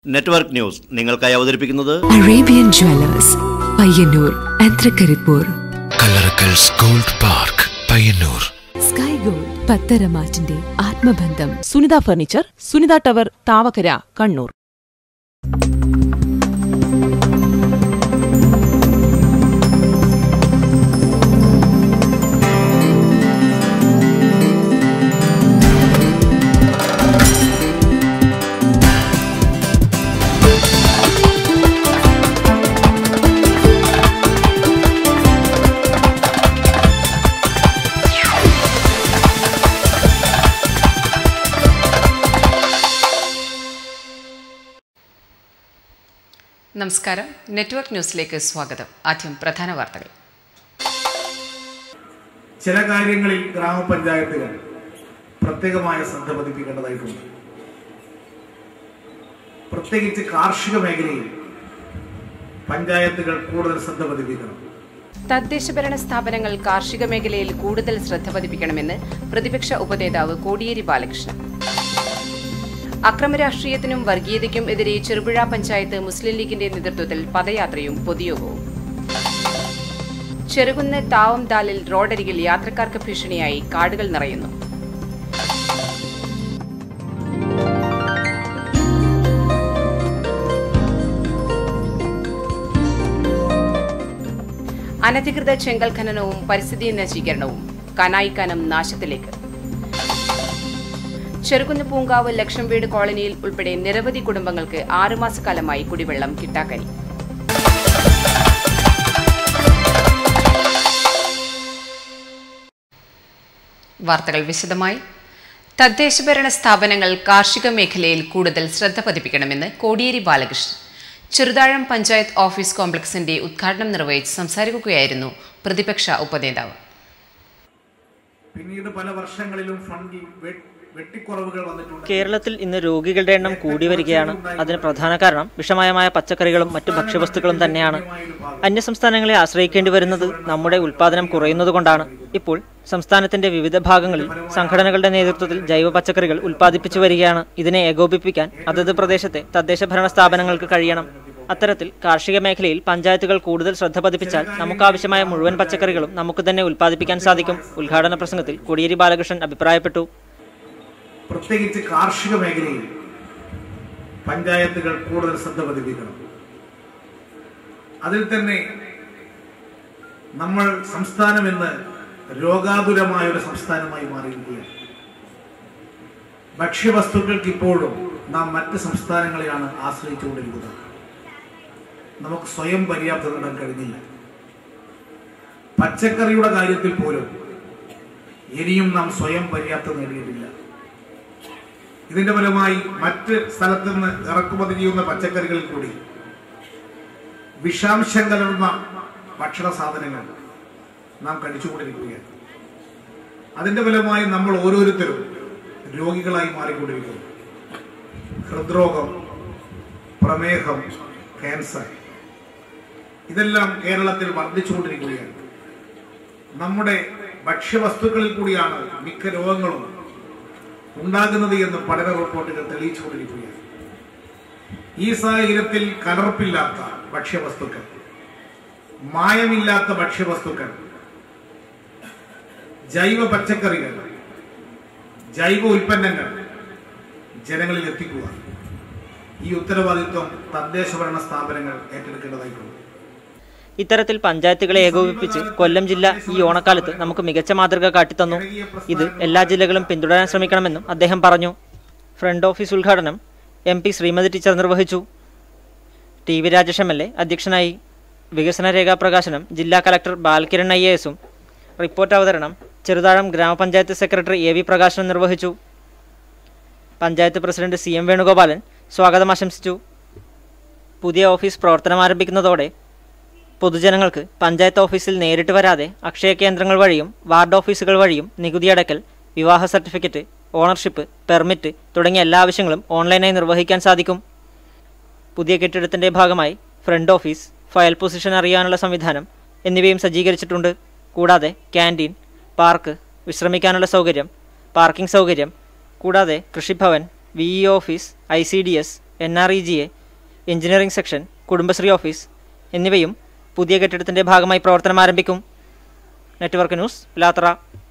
Network news നിങ്ങൾക്കായി അവതരിപ്പിക്കുന്നത് Arabian Jewelers, Payyanur and Thrikaripur Kallarakkals gold park Payyanur sky gold പത്തരമാറ്റിന്റെ ആത്മബന്ധം സുനിത ഫർണിച്ചർ സുനിത ടവർ താവക്കര കണ്ണൂർ നമസ്കാരം നെറ്റ്വർക്ക് ന്യൂസിലേക്ക് സ്വാഗതം ആദ്യം പ്രധാന വാർത്തകൾ ചില കാര്യങ്ങളിൽ ഗ്രാമപഞ്ചായത്തുകൾ പ്രത്യേകമായ ശ്രദ്ധ പതിപ്പിക്കേണ്ടതായിട്ടുണ്ട് പ്രത്യേകിച്ച് കാർഷിക മേഖലയിൽ പഞ്ചായത്തുകൾ കൂടുതൽ ശ്രദ്ധ പതിപ്പിക്കണം തദ്ദേശഭരണ സ്ഥാപനങ്ങൾ കാർഷിക മേഖലയിൽ കൂടുതൽ ശ്രദ്ധ പതിപ്പിക്കണമെന്ന് പ്രതിപക്ഷ ഉപനേതാവ് കോടിയേരി ബാലകൃഷ്ണൻ അക്രമരാഷ്ട്രീയത്തിനും വർഗീയതയ്ക്കും എതിരെ ചെറുപുഴ പഞ്ചായത്ത് മുസ്ലിം ലീഗിന്റെ നേതൃത്വത്തിൽ പദയാത്രയും പൊതുയോഗവും ചെറുകുന്ന് താവം ദാലിൽ റോഡരികിൽ യാത്രക്കാർക്ക് ഭീഷണിയായി കാടുകൾ നിറയുന്നു അനധികൃത ചെങ്കൽ ഖനനവും പരിസ്ഥിതി നശീകരണവും കനായിക്കാനം നാശത്തിലേക്ക് ചെറുകുന്ന് പൂങ്കാവ് ലക്ഷം വീട് കോളനിയിൽ ഉൾപ്പെടെ നിരവധി കുടുംബങ്ങൾക്ക് ആറുമാസക്കാലമായി കുടിവെള്ളം കിട്ടാക്കനി വാർത്തകൾ വിശദമായി തദ്ദേശഭരണ സ്ഥാപനങ്ങൾ കാർഷിക മേഖലയിൽ കൂടുതൽ ശ്രദ്ധ പതിപ്പിക്കണമെന്ന് കോടിയേരി ബാലകൃഷ്ണൻ ചെറുതാഴം പഞ്ചായത്ത് ഓഫീസ് കോംപ്ലക്സിന്റെ ഉദ്ഘാടനം നിർവഹിച്ച് സംസാരിക്കുകയായിരുന്നു പ്രതിപക്ഷ ഉപനേതാവ് പിന്നീട് പല വർഷങ്ങളിലും ഫണ്ടിൽ വെ- വെട്ടിക്കുറവുകൾ വന്നിട്ടുണ്ട് കേരളത്തിൽ ഇന്ന് രോഗികളുടെ എണ്ണം കൂടി വരികയാണ് അതിന് പ്രധാന കാരണം വിഷമയമായ പച്ചക്കറികളും മറ്റു ഭക്ഷ്യവസ്തുക്കളും തന്നെയാണ് അന്യസംസ്ഥാനങ്ങളെ ആശ്രയിക്കേണ്ടി വരുന്നത് നമ്മുടെ ഉൽപാദനം കുറയുന്നതുകൊണ്ടാണ് ഇപ്പോൾ സംസ്ഥാനത്തിന്റെ വിവിധ ഭാഗങ്ങളിൽ സംഘടനകളുടെ നേതൃത്വത്തിൽ ജൈവ പച്ചക്കറികൾ ഉൽപ്പാദിപ്പിച്ചു വരികയാണ് ഇതിനെ ഏകോപിപ്പിക്കാൻ അതത് പ്രദേശത്തെ തദ്ദേശ ഭരണ സ്ഥാപനങ്ങൾക്ക് കഴിയണം അത്തരത്തിൽ കാർഷിക മേഖലയിൽ പഞ്ചായത്തുകൾ കൂടുതൽ ശ്രദ്ധ പതിപ്പിച്ചാൽ നമുക്കാവശ്യമായ മുഴുവൻ പച്ചക്കറികളും നമുക്ക് തന്നെ ഉൽപ്പാദിപ്പിക്കാൻ സാധിക്കും ഉദ്ഘാടന പ്രസംഗത്തിൽ കോടിയേരി ബാലകൃഷ്ണൻ അഭിപ്രായപ്പെട്ടു പ്രത്യേകിച്ച് കാർഷിക മേഖലയിൽ പഞ്ചായത്തുകൾ കൂടുതൽ ശ്രദ്ധ പതിപ്പിക്കണം അതിൽ തന്നെ നമ്മൾ സംസ്ഥാനം ഇന്ന് രോഗാതുരമായ ഒരു സംസ്ഥാനമായി മാറിയിരിക്കുകയാണ് ഭക്ഷ്യവസ്തുക്കൾക്ക് ഇപ്പോഴും നാം മറ്റ് സംസ്ഥാനങ്ങളെയാണ് ആശ്രയിച്ചുകൊണ്ടിരിക്കുന്നത് നമുക്ക് സ്വയം പര്യാപ്തത നേടാൻ കഴിഞ്ഞില്ല പച്ചക്കറിയുടെ കാര്യത്തിൽ പോലും ഇനിയും നാം സ്വയം പര്യാപ്തത നേടിയിട്ടില്ല ഇതിന്റെ ഫലമായി മറ്റ് സ്ഥലത്ത് നിന്ന് ഇറക്കുമതി ചെയ്യുന്ന പച്ചക്കറികളിൽ കൂടി വിഷാംശം കലർന്ന ഭക്ഷണ സാധനങ്ങൾ നാം കഴിച്ചുകൊണ്ടിരിക്കുകയാണ് അതിന്റെ ഫലമായി നമ്മൾ ഓരോരുത്തരും രോഗികളായി മാറിക്കൊണ്ടിരിക്കുന്നു ഹൃദ്രോഗം പ്രമേഹം ക്യാൻസർ ഇതെല്ലാം കേരളത്തിൽ വർദ്ധിച്ചുകൊണ്ടിരിക്കുകയാണ് നമ്മുടെ ഭക്ഷ്യവസ്തുക്കളിൽ കൂടിയാണ് മിക്ക രോഗങ്ങളും ഉണ്ടാകുന്നത് എന്ന് പഠന റിപ്പോർട്ടുകൾ തെളിയിച്ചുകൊണ്ടിരിക്കുകയാണ് ഈ സാഹചര്യത്തിൽ കലർപ്പില്ലാത്ത ഭക്ഷ്യവസ്തുക്കൾ മായമില്ലാത്ത ഭക്ഷ്യവസ്തുക്കൾ ജൈവ പച്ചക്കറികൾ ജൈവ ഉൽപ്പന്നങ്ങൾ ജനങ്ങളിൽ എത്തിക്കുക ഈ ഉത്തരവാദിത്വം തദ്ദേശ ഭരണ സ്ഥാപനങ്ങൾ ഏറ്റെടുക്കേണ്ടതായിട്ടുണ്ട് ഇത്തരത്തിൽ പഞ്ചായത്തുകളെ ഏകോപിപ്പിച്ച് കൊല്ലം ജില്ല ഈ ഓണക്കാലത്ത് നമുക്ക് മികച്ച മാതൃക കാട്ടിത്തന്നു ഇത് എല്ലാ ജില്ലകളും പിന്തുടരാൻ ശ്രമിക്കണമെന്നും അദ്ദേഹം പറഞ്ഞു ഫ്രണ്ട് ഓഫീസ് ഉദ്ഘാടനം എം പി ശ്രീമതി ടീച്ചർ നിർവഹിച്ചു T V Rajesh M L A അധ്യക്ഷനായി വികസന രേഖാ പ്രകാശനം ജില്ലാ കലക്ടർ ബാലകിരൺ ഐ എ എസും റിപ്പോർട്ട് അവതരണം ചെറുതാഴം ഗ്രാമപഞ്ചായത്ത് സെക്രട്ടറി എ വി പ്രകാശനം നിർവഹിച്ചു panchayat president C M Venugopalan സ്വാഗതം ആശംസിച്ചു പുതിയ ഓഫീസ് പ്രവർത്തനം ആരംഭിക്കുന്നതോടെ പൊതുജനങ്ങൾക്ക് പഞ്ചായത്ത് ഓഫീസിൽ നേരിട്ട് വരാതെ അക്ഷയ കേന്ദ്രങ്ങൾ വഴിയും വാർഡ് ഓഫീസുകൾ വഴിയും നികുതി അടക്കൽ വിവാഹ സർട്ടിഫിക്കറ്റ് ഓണർഷിപ്പ് പെർമിറ്റ് തുടങ്ങിയ എല്ലാ ആവശ്യങ്ങളും ഓൺലൈനായി നിർവഹിക്കാൻ സാധിക്കും പുതിയ കെട്ടിടത്തിന്റെ ഭാഗമായി ഫ്രണ്ട് ഓഫീസ് ഫയൽ പൊസിഷൻ അറിയാനുള്ള സംവിധാനം എന്നിവയും സജ്ജീകരിച്ചിട്ടുണ്ട് കൂടാതെ ക്യാൻറ്റീൻ പാർക്ക് വിശ്രമിക്കാനുള്ള സൗകര്യം പാർക്കിംഗ് സൗകര്യം കൂടാതെ Krishibhavan V E office I C D S N R E G A engineering section Kudumbashree office എന്നിവയും പുതിയ കെട്ടിടത്തിന്റെ ഭാഗമായി പ്രവർത്തനം ആരംഭിക്കും നെറ്റ്വർക്ക് ന്യൂസ് പിലാത്തറ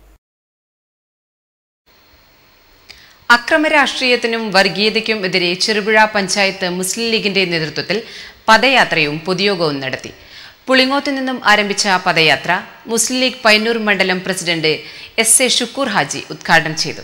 അക്രമ രാഷ്ട്രീയത്തിനും വർഗീയതയ്ക്കും എതിരെ ചെറുപുഴ പഞ്ചായത്ത് മുസ്ലിം ലീഗിന്റെ നേതൃത്വത്തിൽ പദയാത്രയും പൊതുയോഗവും നടത്തി പുളിങ്ങോത്ത് നിന്നും ആരംഭിച്ച പദയാത്ര മുസ്ലിം ലീഗ് പയ്യന്നൂർ മണ്ഡലം president S A Shukkur Haji ഉദ്ഘാടനം ചെയ്തു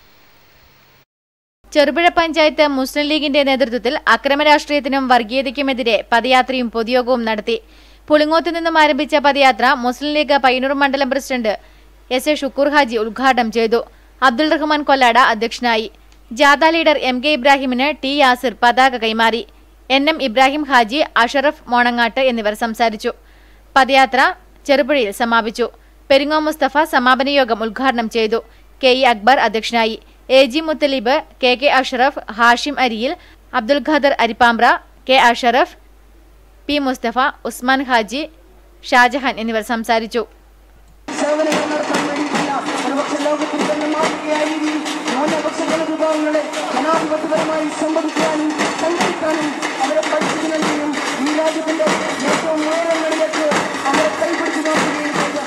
ചെറുപുഴ പഞ്ചായത്ത് മുസ്ലിം ലീഗിന്റെ നേതൃത്വത്തിൽ അക്രമ രാഷ്ട്രീയത്തിനും വർഗീയതയ്ക്കുമെതിരെ പദയാത്രയും പൊതുയോഗവും നടത്തി പുളിങ്ങോത്ത് നിന്നും ആരംഭിച്ച പദയാത്ര മുസ്ലിം ലീഗ് പയ്യന്നൂർ മണ്ഡലം president S A Shukkur Haji ഉദ്ഘാടനം ചെയ്തു അബ്ദുൾ റഹ്മാൻ കൊല്ലാട അധ്യക്ഷനായി ജാഥ ലീഡർ എം കെ ഇബ്രാഹിമിന് ടി യാസിർ പതാക കൈമാറി എൻ എം ഇബ്രാഹിം ഹാജി അഷറഫ് മോണങ്ങാട്ട് എന്നിവർ സംസാരിച്ചു പദയാത്ര ചെറുപുഴയിൽ സമാപിച്ചു പെരിങ്ങോ മുസ്തഫ സമാപന യോഗം ഉദ്ഘാടനം ചെയ്തു കെ ഇ അക്ബർ അധ്യക്ഷനായി A G Muthalib K K Ashraf Hashim Ariyil Abdul Khader Arippambra K Ashraf P Mustafa Usman Haji Shajahan എന്നിവർ സംസാരിച്ചു സേവനങ്ങൾ നടത്താൻ വേണ്ടിയിട്ടില്ല ഒരുപക്ഷെ ലോകത്തിൽ തന്നെ മാതൃകയായി ഈ ന്യൂനപക്ഷ ജനവിഭാഗങ്ങളെ ജനാധിപത്യപരമായി സംവദിക്കാനും സംഘടിക്കാനും അവരെ പഠിപ്പിക്കുന്നതിനും ഈ രാജ്യത്തിന്റെ ഏറ്റവും ഉയരങ്ങളിലേക്ക് അവരെ കൈപിടിച്ചു നോക്കുകയും ചെയ്ത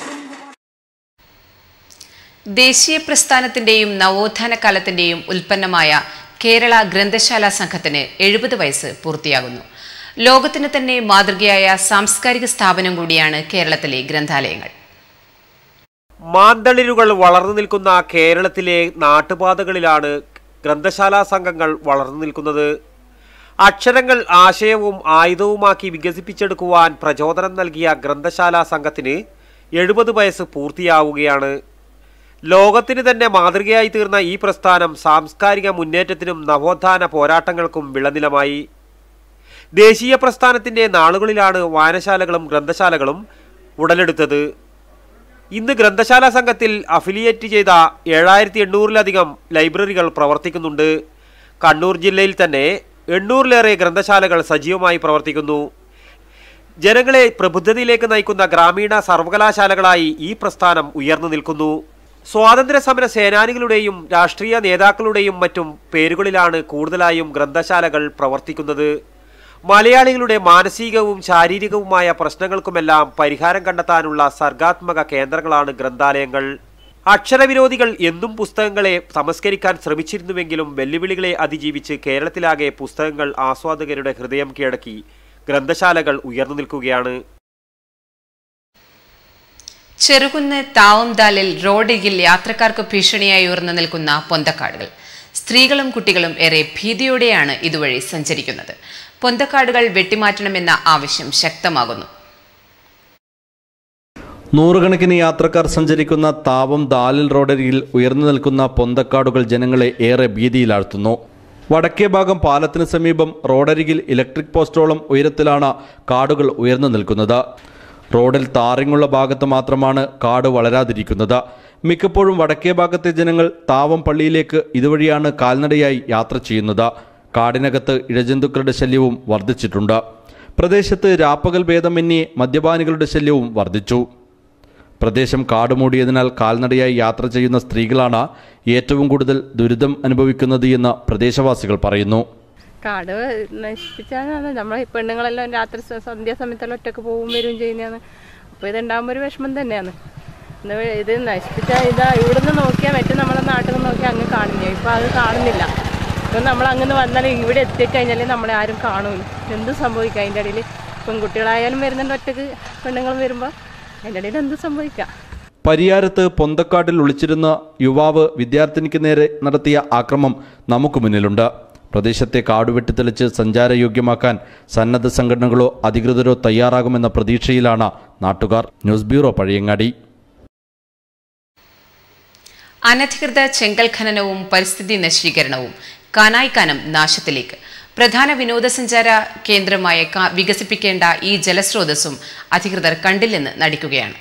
ദേശീയ പ്രസ്ഥാനത്തിന്റെയും നവോത്ഥാന കാലത്തിന്റെയും ഉൽപ്പന്നമായ കേരള ഗ്രന്ഥശാല സംഘത്തിന് എഴുപത് വയസ്സ് പൂർത്തിയാകുന്നു ലോകത്തിന് തന്നെ മാതൃകയായ സാംസ്കാരിക സ്ഥാപനം കൂടിയാണ് കേരളത്തിലെ ഗ്രന്ഥാലയങ്ങൾ മാന്തളിരുകൾ വളർന്നു നിൽക്കുന്ന കേരളത്തിലെ നാട്ടുപാതകളിലാണ് ഗ്രന്ഥശാലാ സംഘങ്ങൾ വളർന്നു നിൽക്കുന്നത് അക്ഷരങ്ങൾ ആശയവും ആയുധവുമാക്കി വികസിപ്പിച്ചെടുക്കുവാൻ പ്രചോദനം നൽകിയ ഗ്രന്ഥശാലാ സംഘത്തിന് എഴുപത് വയസ്സ് പൂർത്തിയാവുകയാണ് ലോകത്തിന് തന്നെ മാതൃകയായി തീർന്ന ഈ പ്രസ്ഥാനം സാംസ്കാരിക മുന്നേറ്റത്തിനും നവോത്ഥാന പോരാട്ടങ്ങൾക്കും വിളനിലമായി ദേശീയ പ്രസ്ഥാനത്തിന്റെ നാളുകളിലാണ് വായനശാലകളും ഗ്രന്ഥശാലകളും ഉടലെടുത്തത് ഇന്ന് ഗ്രന്ഥശാല സംഘത്തിൽ അഫിലിയേറ്റ് ചെയ്ത ഏഴായിരത്തി എണ്ണൂറിലധികം ലൈബ്രറികൾ പ്രവർത്തിക്കുന്നുണ്ട് കണ്ണൂർ ജില്ലയിൽ തന്നെ എണ്ണൂറിലേറെ ഗ്രന്ഥശാലകൾ സജീവമായി പ്രവർത്തിക്കുന്നു ജനങ്ങളെ പ്രബുദ്ധതയിലേക്ക് നയിക്കുന്ന ഗ്രാമീണ സർവകലാശാലകളായി ഈ പ്രസ്ഥാനം ഉയർന്നു നിൽക്കുന്നു സ്വാതന്ത്ര്യ സമര സേനാനികളുടെയും രാഷ്ട്രീയ നേതാക്കളുടെയും മറ്റും പേരുകളിലാണ് കൂടുതലായും ഗ്രന്ഥശാലകൾ പ്രവർത്തിക്കുന്നത് മലയാളികളുടെ മാനസികവും ശാരീരികവുമായ പ്രശ്നങ്ങൾക്കുമെല്ലാം പരിഹാരം കണ്ടെത്താനുള്ള സർഗാത്മക കേന്ദ്രങ്ങളാണ് ഗ്രന്ഥാലയങ്ങൾ അക്ഷരവിരോധികൾ എന്നും പുസ്തകങ്ങളെ സംസ്കരിക്കാൻ ശ്രമിച്ചിരുന്നുവെങ്കിലും വെല്ലുവിളികളെ അതിജീവിച്ച് കേരളത്തിലാകെ പുസ്തകങ്ങൾ ആസ്വാദകരുടെ ഹൃദയം കീഴടക്കി ഗ്രന്ഥശാലകൾ ഉയർന്നു നിൽക്കുകയാണ് ചെറുകുന്ന് താവംദാലിൽ റോഡിൽ യാത്രക്കാർക്ക് ഭീഷണിയായി ഉയർന്നു നിൽക്കുന്ന പൊന്തക്കാടുകൾ സ്ത്രീകളും കുട്ടികളും ഏറെ ഭീതിയോടെയാണ് ഇതുവഴി സഞ്ചരിക്കുന്നത് പൊന്തക്കാടുകൾ വെട്ടിമാറ്റണമെന്ന ആവശ്യം ശക്തമാകുന്നു നൂറുകണക്കിന് യാത്രക്കാർ സഞ്ചരിക്കുന്ന താവം ദാലിൽ റോഡരികിൽ ഉയർന്നു നിൽക്കുന്ന പൊന്തക്കാടുകൾ ജനങ്ങളെ ഏറെ ഭീതിയിലാഴ്ത്തുന്നു വടക്കേ ഭാഗം പാലത്തിന് സമീപം റോഡരികിൽ ഇലക്ട്രിക് പോസ്റ്റോളം ഉയരത്തിലാണ് കാടുകൾ ഉയർന്നു നിൽക്കുന്നത് റോഡിൽ താറിങ്ങുള്ള ഭാഗത്ത് മാത്രമാണ് കാട് വളരാതിരിക്കുന്നത് മിക്കപ്പോഴും വടക്കേ ഭാഗത്തെ ജനങ്ങൾ താവം പള്ളിയിലേക്ക് ഇതുവഴിയാണ് കാൽനടയായി യാത്ര ചെയ്യുന്നത് കാടിനകത്ത് ഇഴജന്തുക്കളുടെ ശല്യവും വർദ്ധിച്ചിട്ടുണ്ട് പ്രദേശത്ത് രാപ്പകൽ ഭേദമന്യേ മദ്യപാനികളുടെ ശല്യവും വർദ്ധിച്ചു പ്രദേശം കാടുമൂടിയതിനാൽ കാൽനടയായി യാത്ര ചെയ്യുന്ന സ്ത്രീകളാണ് ഏറ്റവും കൂടുതൽ ദുരിതം അനുഭവിക്കുന്നത് എന്ന് പ്രദേശവാസികൾ പറയുന്നു കാട് നശിപ്പിച്ചാണ് നമ്മളെ പെണ്ണുങ്ങളെല്ലാം രാത്രി സ- സന്ധ്യാസമയത്തെല്ലാം ഒറ്റക്ക് പോവും വരും ചെയ്യുന്നതാണ് അപ്പോൾ ഇതുണ്ടാകുമ്പോൾ ഒരു വിഷമം തന്നെയാണ് എന്താ വേ- ഇത് നശിപ്പിച്ചാൽ ഇതാ ഇവിടുന്ന് നോക്കിയാൽ മറ്റേ നമ്മളെ നാട്ടിൽ നിന്ന് നോക്കിയാൽ അങ്ങ് കാണില്ല ഇപ്പം അത് കാണുന്നില്ല ഇപ്പം നമ്മൾ അങ്ങനെ വന്നാൽ ഇവിടെ എത്തിക്കഴിഞ്ഞാൽ നമ്മളെ ആരും കാണൂല എന്ത് സംഭവിക്കാം അതിൻ്റെ ഇടയിൽ പെൺകുട്ടികളായാലും വരുന്നുണ്ട് ഒറ്റക്ക് പെണ്ണുങ്ങളും വരുമ്പോൾ അതിൻ്റെ ഇടയിൽ എന്ത് സംഭവിക്കാം പരിയാരത്ത് പൊന്തക്കാട്ടിൽ ഒളിച്ചിരുന്ന യുവാവ് വിദ്യാർത്ഥിനിക്ക് നേരെ നടത്തിയ ആക്രമം നമുക്ക് മുന്നിലുണ്ട് പ്രദേശത്തെ കാടുവെട്ടിത്തെളിച്ച് സഞ്ചാരയോഗ്യമാക്കാൻ സന്നദ്ധ സംഘടനകളോ അധികൃതരോ തയ്യാറാകുമെന്ന പ്രതീക്ഷയിലാണ് നാട്ടുകാർ ന്യൂസ് ബ്യൂറോ പഴയങ്ങാടി അനധികൃത ചെങ്കൽ ഖനനവും പരിസ്ഥിതി നശീകരണവും കാനായിക്കാനം നാശത്തിലേക്ക് പ്രധാന വിനോദസഞ്ചാര കേന്ദ്രമായ കാ- വികസിപ്പിക്കേണ്ട ഈ ജലസ്രോതസ്സും അധികൃതർ കണ്ടില്ലെന്ന് നടിക്കുകയാണ്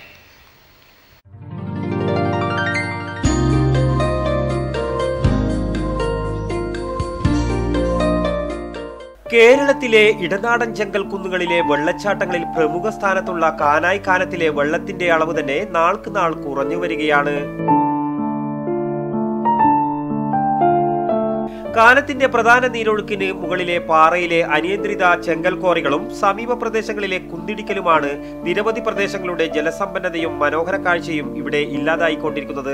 കേരളത്തിലെ ഇടനാടൻ ചെങ്കൽ കുന്നുകളിലെ വെള്ളച്ചാട്ടങ്ങളിൽ പ്രമുഖ സ്ഥാനത്തുള്ള കാനായി കാനത്തിലെ വെള്ളത്തിന്റെ അളവ് തന്നെ നാൾക്ക് നാൾ കുറഞ്ഞു വരികയാണ് കാനത്തിന്റെ പ്രധാന നീരൊഴുക്കിന് മുകളിലെ പാറയിലെ അനിയന്ത്രിത ചെങ്കൽ കോറികളും സമീപ പ്രദേശങ്ങളിലെ കുന്തിടിക്കലുമാണ് നിരവധി പ്രദേശങ്ങളുടെ ജലസമ്പന്നതയും മനോഹര കാഴ്ചയും ഇവിടെ ഇല്ലാതായിക്കൊണ്ടിരിക്കുന്നത്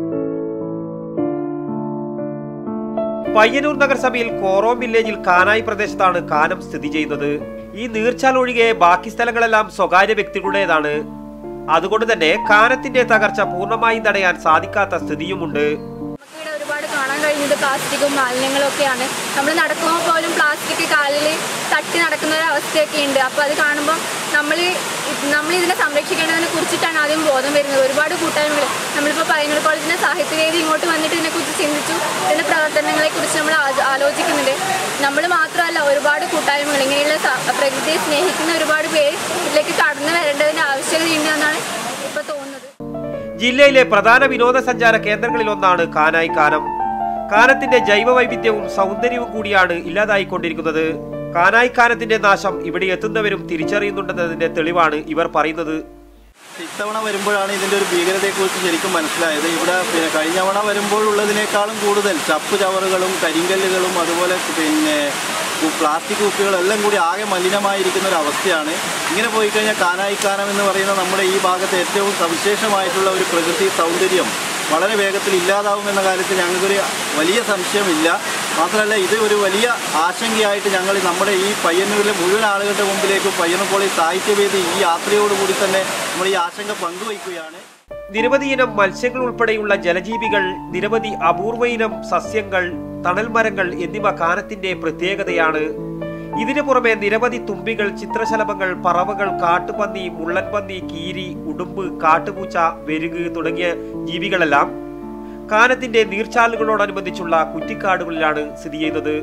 പയ്യന്നൂർ നഗരസഭയിൽ കോറോം വില്ലേജിൽ കാനായി പ്രദേശത്താണ് കാനം സ്ഥിതി ചെയ്യുന്നത് ഈ നീർച്ചാൽ ഒഴികെ ബാക്കി സ്ഥലങ്ങളെല്ലാം സ്വകാര്യ വ്യക്തികളുടേതാണ് അതുകൊണ്ട് തന്നെ കാനത്തിന്റെ തകർച്ച പൂർണ്ണമായും തടയാൻ സാധിക്കാത്ത സ്ഥിതിയുമുണ്ട് ഇവിടെ ഒരുപാട് കാണാൻ കഴിയുന്നത് പ്ലാസ്റ്റിക്കും മാലിന്യങ്ങളും ഒക്കെയാണ് നമ്മൾ നടക്കുമ്പോൾ പോലും പ്ലാസ്റ്റിക് കാലിൽ തട്ടി നടക്കുന്ന ഒരു അവസ്ഥയൊക്കെ ഉണ്ട് അപ്പോൾ അത് കാണുമ്പോൾ നമ്മൾ നമ്മൾ ഇതിനെ സംരക്ഷിക്കേണ്ടതിനെ കുറിച്ചിട്ടാണ് ആദ്യം ബോധം വരുന്നത് ഒരുപാട് കൂട്ടായ്മകൾ നമ്മളിപ്പോൾ പയ്യന്നൂർ കോളേജിൻ്റെ സാഹിത്യവേദി ഇങ്ങോട്ട് വന്നിട്ട് ഇതിനെക്കുറിച്ച് ചിന്തിച്ചു ഇതിൻ്റെ പ്രവർത്തനങ്ങളെക്കുറിച്ച് നമ്മൾ ആ- ആലോചിക്കുന്നുണ്ട് നമ്മൾ മാത്രമല്ല ഒരുപാട് കൂട്ടായ്മകൾ ഇങ്ങനെയുള്ള സ- പ്രകൃതിയെ സ്നേഹിക്കുന്ന ഒരുപാട് പേര് ഇതിലേക്ക് കടന്നു വരേണ്ടതിൻ്റെ ആവശ്യകതയുണ്ട് എന്നാണ് ഇപ്പോൾ തോന്നുന്നത് ജില്ലയിലെ പ്രധാന വിനോദസഞ്ചാര കേന്ദ്രങ്ങളിലൊന്നാണ് കാനായി കാനം കാനത്തിന്റെ ജൈവ വൈവിധ്യവും സൗന്ദര്യവും കൂടിയാണ് ഇല്ലാതായിക്കൊണ്ടിരിക്കുന്നത് കാനായി കാനത്തിന്റെ നാശം ഇവിടെ എത്തുന്നവരും തിരിച്ചറിയുന്നുണ്ടെന്നതിന്റെ തെളിവാണ് ഇവർ പറയുന്നത് ഇത്തവണ വരുമ്പോഴാണ് ഇതിൻ്റെ ഒരു ഭീകരതയെക്കുറിച്ച് ശരിക്കും മനസ്സിലായത് ഇവിടെ പിന്നെ കഴിഞ്ഞ തവണ വരുമ്പോഴുള്ളതിനേക്കാളും കൂടുതൽ ചപ്പ് ചവറുകളും കരിങ്കല്ലുകളും അതുപോലെ പിന്നെ കു- പ്ലാസ്റ്റിക് കുപ്പികളെല്ലാം കൂടി ആകെ മലിനമായിരിക്കുന്ന ഒരു അവസ്ഥയാണ് ഇങ്ങനെ പോയി കഴിഞ്ഞാൽ കാനായിക്കാനം എന്ന് പറയുന്ന നമ്മുടെ ഈ ഭാഗത്തെ ഏറ്റവും സവിശേഷമായിട്ടുള്ള ഒരു പ്രകൃതി സൗന്ദര്യം വളരെ വേഗത്തിൽ ഇല്ലാതാവുമെന്ന കാര്യത്തിൽ ഞങ്ങൾക്കൊരു വലിയ സംശയമില്ല മാത്രമല്ല ഇത് ഒരു വലിയ ആശങ്കയായിട്ട് ഞങ്ങൾ നമ്മുടെ ഈ പയ്യന്നൂരിലെ മുഴുവൻ ആളുകളുടെ മുമ്പിലേക്കും പയ്യന്നൂർ കോളേജ് സാഹിത്യവേദി ഈ യാത്രയോടുകൂടി തന്നെ നമ്മൾ ഈ ആശങ്ക പങ്കുവയ്ക്കുകയാണ് നിരവധി ഇനം മത്സ്യങ്ങൾ ഉൾപ്പെടെയുള്ള ജലജീവികൾ നിരവധി അപൂർവ ഇനം സസ്യങ്ങൾ തണൽ മരങ്ങൾ എന്നിവ കാനത്തിന്റെ പ്രത്യേകതയാണ് ഇതിനു പുറമെ നിരവധി തുമ്പികൾ ചിത്രശലഭങ്ങൾ പറവകൾ കാട്ടുപന്നി മുള്ളൻപന്നി കീരി ഉടുമ്പ് കാട്ടുപൂച്ച വെരുക് തുടങ്ങിയ ജീവികളെല്ലാം കാനത്തിന്റെ നീർച്ചാലുകളോടനുബന്ധിച്ചുള്ള കുറ്റിക്കാടുകളിലാണ് സ്ഥിതി ചെയ്യുന്നത്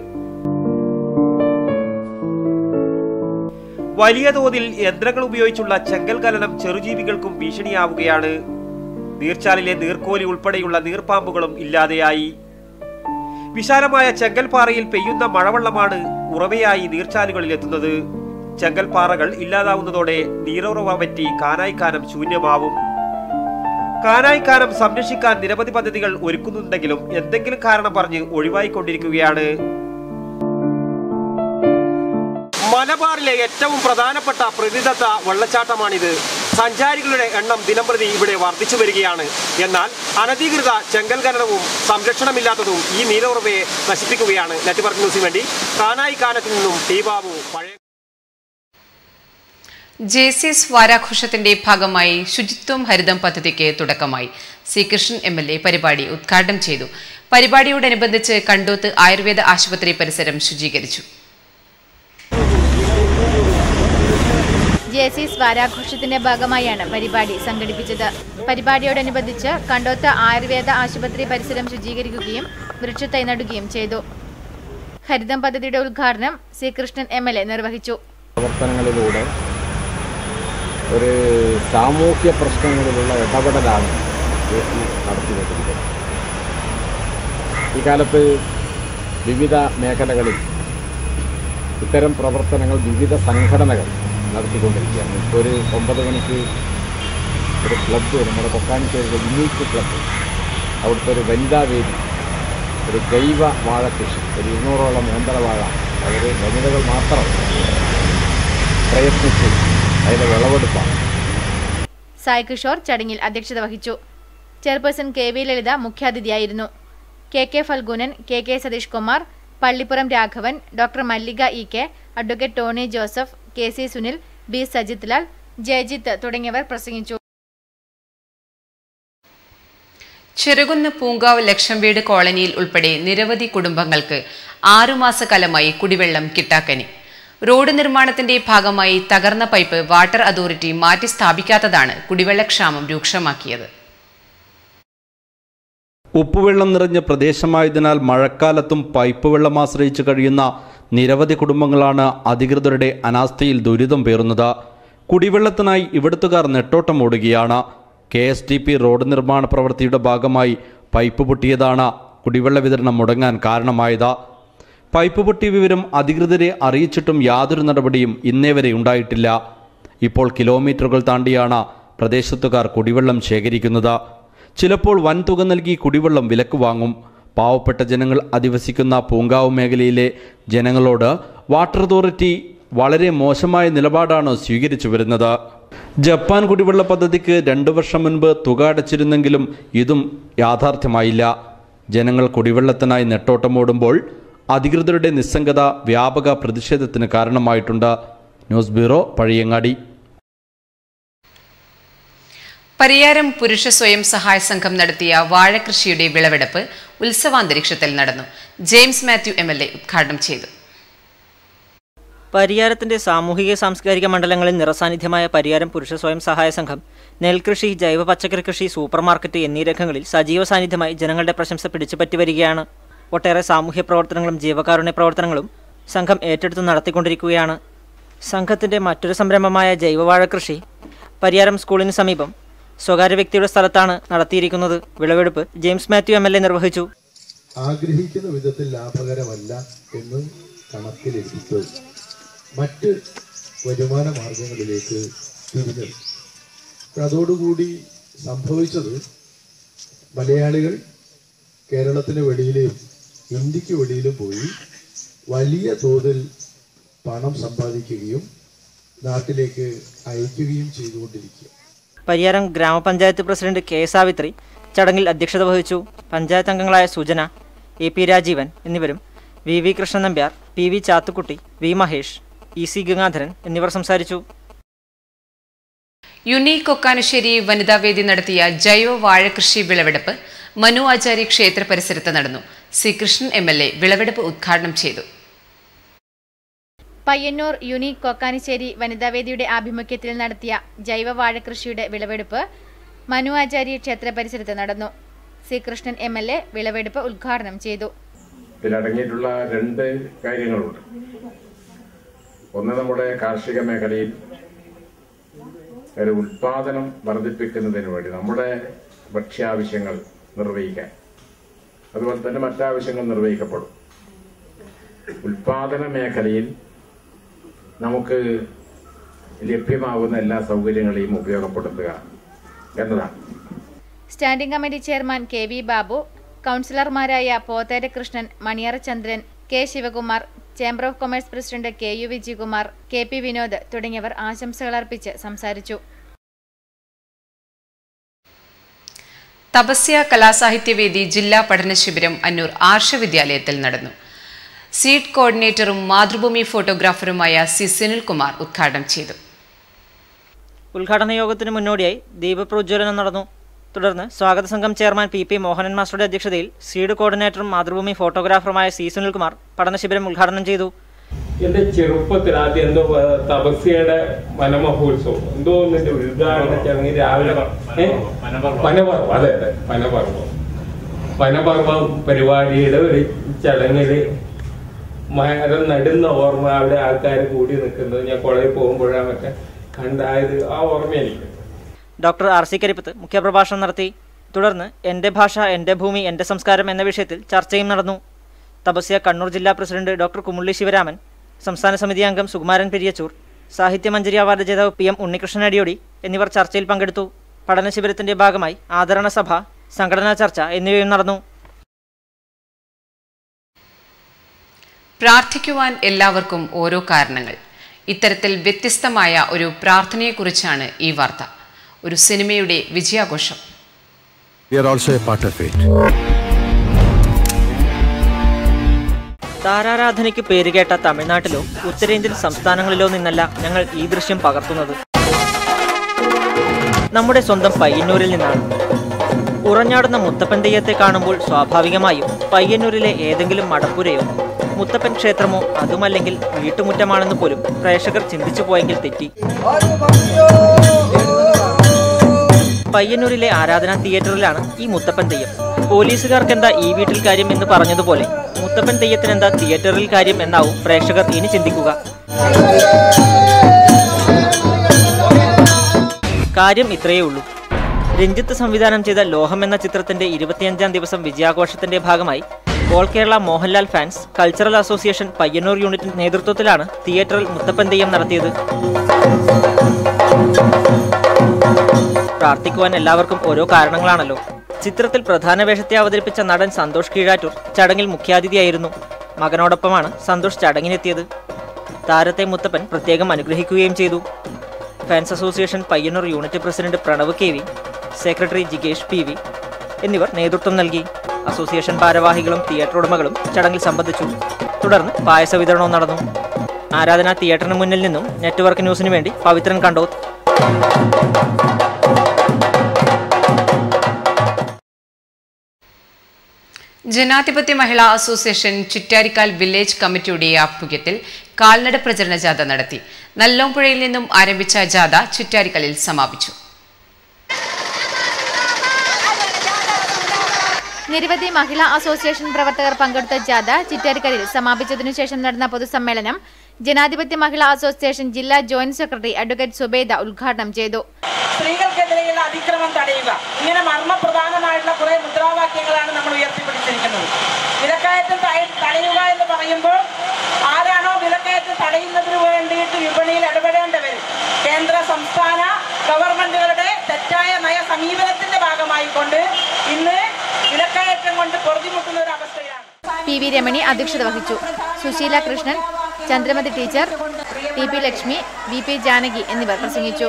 വലിയ തോതിൽ യന്ത്രങ്ങൾ ഉപയോഗിച്ചുള്ള ചെങ്കൽ ഖനനം ചെറുജീവികൾക്കും ഭീഷണിയാവുകയാണ് നീർച്ചാലിലെ നീർക്കോലി ഉൾപ്പെടെയുള്ള നീർപ്പാമ്പുകളും ഇല്ലാതെയായി വിശാലമായ ചെങ്കൽപ്പാറയിൽ പെയ്യുന്ന മഴവെള്ളമാണ് ഉറവയായി നീർച്ചാലുകളിൽ എത്തുന്നത് ചെങ്കൽപ്പാറകൾ ഇല്ലാതാവുന്നതോടെ നീരുറവ പറ്റി കാനായിക്കാനം ശൂന്യമാവും കാനായിക്കാനം സംരക്ഷിക്കാൻ നിരവധി പദ്ധതികൾ ഒരുക്കുന്നുണ്ടെങ്കിലും എന്തെങ്കിലും കാരണം പറഞ്ഞ് ഒഴിവായിക്കൊണ്ടിരിക്കുകയാണ് മലബാറിലെ ഏറ്റവും പ്രധാനപ്പെട്ട പ്രതിദത്ത വെള്ളച്ചാട്ടമാണിത് സഞ്ചാരികളുടെ എണ്ണം ദിനംപ്രതി ഇവിടെ വർദ്ധിച്ചു വരികയാണ് എന്നാൽ അനധികൃത ചെങ്കൽ ഖനനവും സംരക്ഷണമില്ലാത്തതും ഈ നീലയുറവയെ നശിപ്പിക്കുകയാണ് നെറ്റ്വർക്ക് ന്യൂസിന് വേണ്ടി കാനായി കാനത്തിൽ നിന്നും ടി ബാബു പഴയ ജെ സി എസ് വാരാഘോഷത്തിന്റെ ഭാഗമായി ശുചിത്വം ഹരിതം പദ്ധതിക്ക് തുടക്കമായി C Krishnan M L A പരിപാടി ഉദ്ഘാടനം ചെയ്തു പരിപാടിയോടനുബന്ധിച്ച് കണ്ടോത്ത് ആയുർവേദ ആശുപത്രി പരിസരം ശുചീകരിച്ചു ജെ സി സ്വാരാഘോഷത്തിന്റെ ഭാഗമായാണ് പരിപാടി സംഘടിപ്പിച്ചത് പരിപാടിയോടനുബന്ധിച്ച് കണ്ടോത്ത് ആയുർവേദ ആശുപത്രി പരിസരം ശുചീകരിക്കുകയും വൃക്ഷത്തൈ നടുകയും ചെയ്തു ഹരിതം പദ്ധതിയുടെ ഉദ്ഘാടനം C Krishnan M L A നിർവഹിച്ചു പ്രവർത്തനങ്ങളിലൂടെ ഒരു സാമൂഹ്യ പ്രശ്നങ്ങളിലുള്ള ഇടപെടലാണ് ദേശീയ നടത്തിക്കൊണ്ടിരിക്കുന്നത് ഈ കാലത്ത് വിവിധ മേഖലകളിൽ ഇത്തരം പ്രവർത്തനങ്ങൾ വിവിധ സംഘടനകൾ നടത്തിക്കൊണ്ടിരിക്കുകയാണ് ഇപ്പോൾ ഒരു ഒമ്പത് മണിക്ക് ഒരു ക്ലബ്ബ് നമ്മുടെ കൊക്കാനിശ്ശേരിയിലെ യുണീക്ക് ക്ലബ്ബ് അവിടുത്തെ ഒരു വനിതാ വേദി ഒരു ജൈവ വാഴ കൃഷി ഒരു ഇരുന്നൂറോളം നേന്ത്രവാഴ വാഴ അവർ വനിതകൾ മാത്രം പ്രയത്നിച്ച് അതിൻ്റെ വിളവെടുപ്പാണ് സായ് കിഷോർ ചടങ്ങിൽ അധ്യക്ഷത വഹിച്ചു ചെയർപേഴ്സൺ കെ വി ലളിത മുഖ്യാതിഥിയായിരുന്നു K K Phalgunan K K Satheesh Kumar Pallipuram Raghavan doctor Mallika E K advocate Tony Joseph K C Sunil B Sajith Lal Jayajith തുടങ്ങിയവർ പ്രസംഗിച്ചു ചെറുകുന്ന് പൂങ്കാവ് ലക്ഷം വീട് കോളനിയിൽ ഉൾപ്പെടെ നിരവധി കുടുംബങ്ങൾക്ക് ആറുമാസക്കാലമായി കുടിവെള്ളം കിട്ടാക്കനി റോഡ് നിർമ്മാണത്തിന്റെ ഭാഗമായി തകർന്ന പൈപ്പ് വാട്ടർ അതോറിറ്റി മാറ്റി സ്ഥാപിക്കാത്തതാണ് കുടിവെള്ളക്ഷാമം രൂക്ഷമാക്കിയത് ഉപ്പുവെള്ളം നിറഞ്ഞ പ്രദേശമായതിനാൽ മഴക്കാലത്തും പൈപ്പ് വെള്ളം ആശ്രയിച്ച് കഴിയുന്ന നിരവധി കുടുംബങ്ങളാണ് അധികൃതരുടെ അനാസ്ഥയിൽ ദുരിതം പേറുന്നത് കുടിവെള്ളത്തിനായി ഇവിടുത്തുകാർ നെട്ടോട്ടം ഓടുകയാണ് K S T P road നിർമ്മാണ പ്രവൃത്തിയുടെ ഭാഗമായി പൈപ്പ് പൊട്ടിയതാണ് കുടിവെള്ള വിതരണം മുടങ്ങാൻ കാരണമായത് പൈപ്പ് പൊട്ടിയ വിവരം അധികൃതരെ അറിയിച്ചിട്ടും യാതൊരു നടപടിയും ഇന്നേ വരെ ഉണ്ടായിട്ടില്ല ഇപ്പോൾ കിലോമീറ്ററുകൾ താണ്ടിയാണ് പ്രദേശത്തുകാർ കുടിവെള്ളം ശേഖരിക്കുന്നത് ചിലപ്പോൾ വൻ തുക നൽകി കുടിവെള്ളം വിലക്ക് വാങ്ങും പാവപ്പെട്ട ജനങ്ങൾ അധിവസിക്കുന്ന പൂങ്കാവ് മേഖലയിലെ ജനങ്ങളോട് വാട്ടർ അതോറിറ്റി വളരെ മോശമായ നിലപാടാണ് സ്വീകരിച്ചു വരുന്നത് ജപ്പാൻ കുടിവെള്ള പദ്ധതിക്ക് രണ്ടു വർഷം മുൻപ് തുക അടച്ചിരുന്നെങ്കിലും ഇതും യാഥാർത്ഥ്യമായില്ല ജനങ്ങൾ കുടിവെള്ളത്തിനായി നെട്ടോട്ടമോടുമ്പോൾ അധികൃതരുടെ നിസ്സംഗത വ്യാപക പ്രതിഷേധത്തിന് കാരണമായിട്ടുണ്ട് ന്യൂസ് ബ്യൂറോ പഴയങ്ങാടി പരിയാരം പുരുഷ സ്വയം സഹായ സംഘം നടത്തിയ വാഴകൃഷിയുടെ വിളവെടുപ്പ് ഉത്സവാന്തരീക്ഷത്തിൽ നടന്നു James Mathew M L A ഉദ്ഘാടനം ചെയ്തു പരിയാരത്തിന്റെ സാമൂഹിക സാംസ്കാരിക മണ്ഡലങ്ങളിൽ നിറസാന്നിധ്യമായ പരിയാരം പുരുഷ സ്വയം സഹായ സംഘം നെൽകൃഷി ജൈവ പച്ചക്കറി കൃഷി സൂപ്പർ മാർക്കറ്റ് എന്നീ രംഗങ്ങളിൽ സജീവ സാന്നിധ്യമായി ജനങ്ങളുടെ പ്രശംസ പിടിച്ചുപറ്റി വരികയാണ് ഒട്ടേറെ സാമൂഹ്യ പ്രവർത്തനങ്ങളും ജീവകാരുണ്യ പ്രവർത്തനങ്ങളും സംഘം ഏറ്റെടുത്ത് നടത്തിക്കൊണ്ടിരിക്കുകയാണ് സംഘത്തിന്റെ മറ്റൊരു സംരംഭമായ ജൈവവാഴ കൃഷി പരിയാരം സ്കൂളിന് സമീപം സ്വകാര്യ വ്യക്തിയുടെ സ്ഥലത്താണ് നടത്തിയിരിക്കുന്നത് വിളവെടുപ്പ് James Mathew M L A നിർവഹിച്ചു ആഗ്രഹിക്കുന്ന വിധത്തിൽ ലാഭകരമല്ല എന്ന് കണക്കിലെടുത്ത് മറ്റ് വരുമാന മാർഗങ്ങളിലേക്ക് തിരിഞ്ഞത് അതോടുകൂടി സംഭവിച്ചത് മലയാളികൾ കേരളത്തിന് വെളിയിലെയും ഇന്ത്യക്ക് വെളിയിലും പോയി വലിയ തോതിൽ പണം സമ്പാദിക്കുകയും നാട്ടിലേക്ക് അയക്കുകയും ചെയ്തുകൊണ്ടിരിക്കുക പരിയാരം ഗ്രാമപഞ്ചായത്ത് പ്രസിഡന്റ് കെ സാവിത്രി ചടങ്ങിൽ അധ്യക്ഷത വഹിച്ചു പഞ്ചായത്ത് അംഗങ്ങളായ സുജന എ പി രാജീവൻ എന്നിവരും V V Krishnan Nambiar P V Chathukutty V Mahesh E C Gangadharan എന്നിവർ സംസാരിച്ചു യുണീക് കൊക്കാനുശ്ശേരി വനിതാവേദി നടത്തിയ ജൈവ വാഴകൃഷി വിളവെടുപ്പ് മനു ആചാരി ക്ഷേത്ര പരിസരത്ത് നടന്നു C Krishnan M L A വിളവെടുപ്പ് ഉദ്ഘാടനം ചെയ്തു പയ്യന്നൂർ യുണീക് കൊക്കാനിശ്ശേരി വനിതാവേദിയുടെ ആഭിമുഖ്യത്തിൽ നടത്തിയ ജൈവ വാഴകൃഷിയുടെ വിളവെടുപ്പ് മനു ആചാര്യ ക്ഷേത്ര പരിസരത്ത് നടന്നു C Krishnan M L A വിളവെടുപ്പ് ഉദ്ഘാടനം ചെയ്തു ഇതിലടങ്ങിയിട്ടുള്ള രണ്ട് കാര്യങ്ങളുണ്ട് ഒന്ന് നമ്മുടെ കാർഷിക മേഖലയിൽ ഒരു ഉൽപാദനം വർദ്ധിപ്പിക്കുന്നതിന് വേണ്ടി നമ്മുടെ ഭക്ഷ്യാവശ്യങ്ങൾ നിർവഹിക്കാൻ അതുപോലെ തന്നെ മറ്റാവശ്യങ്ങൾ നിർവഹിക്കപ്പെടും ഉൽപാദന മേഖലയിൽ നമുക്ക് ലഭ്യമാകുന്ന എല്ലാ സൗകര്യങ്ങളെയും ഉപയോഗപ്പെടുത്തുക എന്നതാണ് standing committee chairman K V Babu കൗൺസിലർമാരായ Pothera Krishnan Maniyara Chandran K Sivakumar chamber of commerce president K U Vijayakumar K P Vinod തുടങ്ങിയവർ ആശംസകൾ അർപ്പിച്ച് സംസാരിച്ചു തപസ്യ കലാസാഹിത്യവേദി ജില്ലാ പഠന ശിബിരം അന്നൂർ ആർഷ വിദ്യാലയത്തിൽ നടന്നു സീഡ് കോർഡിനേറ്ററും മാതൃഭൂമി ഫോട്ടോഗ്രാഫറുമായ സി സുനിൽകുമാർ ഉദ്ഘാടനം ചെയ്തു ഉദ്ഘാടന യോഗത്തിന് മുന്നോടിയായി ദീപപ്രോജ്വലനം നടന്നു തുടർന്ന് സ്വാഗത സംഘം ചെയർമാൻ പി പി മോഹനൻ മാസ്റ്ററുടെ അധ്യക്ഷതയിൽ സീഡ് കോർഡിനേറ്ററും മാതൃഭൂമി ഫോട്ടോഗ്രാഫറുമായ സി സുനിൽകുമാർ പഠനശിബിരം ഉദ്ഘാടനം ചെയ്തു എന്റെ ചെറുപ്പത്തിൽ ആദ്യം എന്തോ ആ, തപസ്യയുടെ വനമഹോത്സവം എന്തോ ഒന്നിന്റെ ഉദ്ഘാടന ചടങ്ങ് രാവിലെ ഏ? വനപർവം അതെ അതെ വനപർവം വനപർവം പരിപാടിയുടെ ഒരു ചടങ്ങില് മരം നടുന്ന ഓർമ്മ അവിടെ ആൾക്കാർ കൂടി നിൽക്കുന്നത് ഞാൻ കോളേജിൽ പോകുമ്പോഴാണ് മറ്റേ കണ്ടായത് ആ ഓർമ്മ എനിക്ക് ഡോക്ടർ ആർ സി കരിപ്പത്ത് മുഖ്യപ്രഭാഷണം നടത്തി തുടർന്ന് എൻ്റെ ഭാഷ എൻ്റെ ഭൂമി എൻ്റെ സംസ്കാരം എന്ന വിഷയത്തിൽ ചർച്ചയും നടന്നു തപസ്യ കണ്ണൂർ ജില്ലാ പ്രസിഡന്റ് ഡോക്ടർ കുമുള്ളി ശിവരാമൻ സംസ്ഥാന സമിതി അംഗം സുകുമാരൻ പെരിയച്ചൂർ സാഹിത്യമഞ്ജരി അവാർഡ് ജേതാവ് പി എം ഉണ്ണികൃഷ്ണൻ അടിയോടി എന്നിവർ ചർച്ചയിൽ പങ്കെടുത്തു പഠന ശിബിരത്തിന്റെ ഭാഗമായി ആദരണ സഭ സംഘടനാ ചർച്ച എന്നിവയും നടന്നു പ്രാർത്ഥിക്കുവാൻ എല്ലാവർക്കും ഓരോ കാരണങ്ങൾ ഇത്തരത്തിൽ വ്യത്യസ്തമായ ഒരു പ്രാർത്ഥനയെക്കുറിച്ചാണ് ഈ വാർത്ത ഒരു സിനിമയുടെ വിജയാഘോഷം We are also a part of it. താരാരാധനയ്ക്ക് പേരുകേട്ട തമിഴ്നാട്ടിലോ ഉത്തരേന്ത്യൻ സംസ്ഥാനങ്ങളിലോ നിന്നല്ല ഞങ്ങൾ ഈ ദൃശ്യം പകർത്തുന്നത് നമ്മുടെ സ്വന്തം പയ്യന്നൂരിൽ നിന്നാണ് ഉറഞ്ഞാടുന്ന മുത്തപ്പൻ തെയ്യത്തെ കാണുമ്പോൾ സ്വാഭാവികമായും പയ്യന്നൂരിലെ ഏതെങ്കിലും മടപ്പുരയോ മുത്തപ്പൻ ക്ഷേത്രമോ അതുമല്ലെങ്കിൽ വീട്ടുമുറ്റമാണെന്ന് പോലും പ്രേക്ഷകർ ചിന്തിച്ചു പോയെങ്കിൽ തെറ്റി പയ്യന്നൂരിലെ ആരാധനാ തിയേറ്ററിലാണ് ഈ മുത്തപ്പൻ തെയ്യം പോലീസുകാർക്ക് എന്താ ഈ വീട്ടിൽ കാര്യം എന്ന് പറഞ്ഞതുപോലെ മുത്തപ്പൻ തെയ്യത്തിന് എന്താ തിയേറ്ററിൽ കാര്യം എന്നാവും പ്രേക്ഷകർ ഇനി ചിന്തിക്കുക കാര്യം ഇത്രയേ ഉള്ളൂ രഞ്ജിത്ത് സംവിധാനം ചെയ്ത ലോഹം എന്ന ചിത്രത്തിന്റെ ഇരുപത്തിയഞ്ചാം ദിവസം വിജയാഘോഷത്തിന്റെ ഭാഗമായി all Kerala Mohanlal fans cultural association Payyanur യൂണിറ്റിന്റെ നേതൃത്വത്തിലാണ് തിയേറ്ററിൽ മുത്തപ്പൻ തെയ്യം നടത്തിയത് പ്രാർത്ഥിക്കുവാൻ എല്ലാവർക്കും ഓരോ കാരണങ്ങളാണല്ലോ ചിത്രത്തിൽ പ്രധാന വേഷത്തെ അവതരിപ്പിച്ച നടൻ സന്തോഷ് കീഴാറ്റൂർ ചടങ്ങിൽ മുഖ്യാതിഥിയായിരുന്നു മകനോടൊപ്പമാണ് സന്തോഷ് ചടങ്ങിനെത്തിയത് താരത്തെ മുത്തപ്പൻ പ്രത്യേകം അനുഗ്രഹിക്കുകയും ചെയ്തു fans association Payyanur unit president Pranav K V secretary ജിഗേഷ് പി വി എന്നിവർ നേതൃത്വം നൽകി അസോസിയേഷൻ ഭാരവാഹികളും തിയേറ്റർ ഉടമകളും ചടങ്ങിൽ സംബന്ധിച്ചു തുടർന്ന് പായസ വിതരണവും നടന്നു ആരാധന തിയേറ്ററിന് മുന്നിൽ നിന്നും നെറ്റ്വർക്ക് ന്യൂസിനു വേണ്ടി പവിത്രൻ കണ്ടോത്ത് ജനാധിപത്യ മഹിളാ അസോസിയേഷൻ ചിറ്റാരിക്കാൽ വില്ലേജ് കമ്മിറ്റിയുടെ ആഭിമുഖ്യത്തിൽ കാൽനട പ്രചരണ ജാഥ നടത്തി നല്ലോംപുഴയിൽ നിന്നും ആരംഭിച്ച ജാഥ ചിറ്റാരിക്കലിൽ സമാപിച്ചു നിരവധി മഹിളാ അസോസിയേഷൻ പ്രവർത്തകർ പങ്കെടുത്ത ജാഥ ചിറ്റാരിക്കലിൽ സമാപിച്ചതിനു ശേഷം നടന്ന പൊതുസമ്മേളനം ജനാധിപത്യ മഹിളാ അസോസിയേഷൻ ജില്ലാ ജോയിന്റ് സെക്രട്ടറി അഡ്വക്കേറ്റ് സുബേദ ഉദ്ഘാടനം ചെയ്തു സ്ത്രീകൾക്കെതിരെയുള്ള അതിക്രമം തടയുക ഇങ്ങനെ മർമ്മപ്രധാനമായിട്ടുള്ള കുറെ മുദ്രാവാക്യങ്ങളാണ് നമ്മൾ ഉയർത്തിപ്പിടിച്ചിരിക്കുന്നത് വിലക്കയറ്റം തടയ- തടയുക എന്ന് പറയുമ്പോൾ ആരാണോ വിലക്കയറ്റം തടയുന്നതിന് വേണ്ടിയിട്ട് വിപണിയിൽ ഇടപെടേണ്ടവർ കേന്ദ്ര സംസ്ഥാന ഗവൺമെന്റുകളുടെ തെറ്റായ നയ സമീപനത്തിന്റെ ഭാഗമായിക്കൊണ്ട് ഇന്ന് വിലക്കയറ്റം കൊണ്ട് പൊറുതിമുട്ടുന്ന ഒരു അവസ്ഥയാണ് പി വി രമണി അധ്യക്ഷത വഹിച്ചു Susheela Krishnan Chandramathi teacher T P Lakshmi V P Janaki എന്നിവർ പ്രസംഗിച്ചു